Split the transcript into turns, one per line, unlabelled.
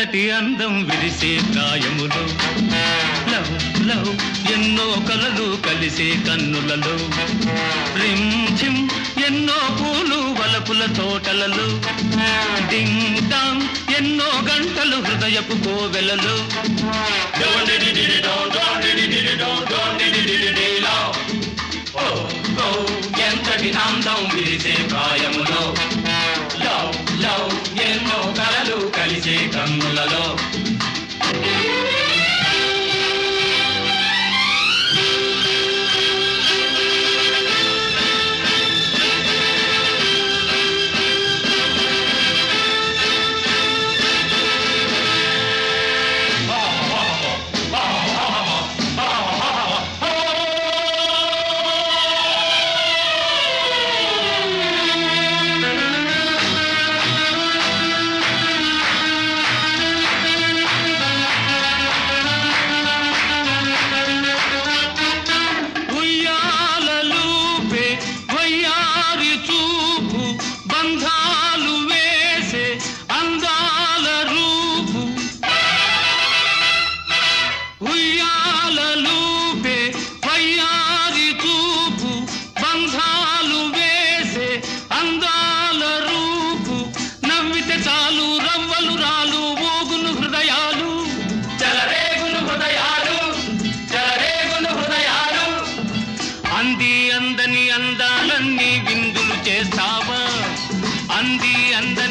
ఎంతటి అందం విరిసే ప్రాయములో లవ్ లవ్ ఎన్నో కలలు కలిసే కన్నులలో రిమ్ ఝిమ్ ఎన్నో పూలు వలపుల తోటలలో డింగ్ డాంగ్ ఎన్నో గంటలు హృదయపు కోవెలలో ఓ, ఓ, ఎంతటి అందం విరిసే ప్రాయములో లవ్ లవ్ ఎన్నో కలలు కలిసే కన్నులలో ఉయ్యాలలూపే వయ్యారి చూపు బంధాలు వేసే అందాల రూపు ఉయ్యాలలూపే వయ్యారి చూపు బంధాలు వేసే అందాల రూపు నవ్వితే చాలు రవ్వలు రాలు ఊగును హృదయాలు చెలరేగును హృదయాలు చెలరేగును హృదయాలు అంది అందని అందాలన్నీ విందులు చేస్తావా అంది అందని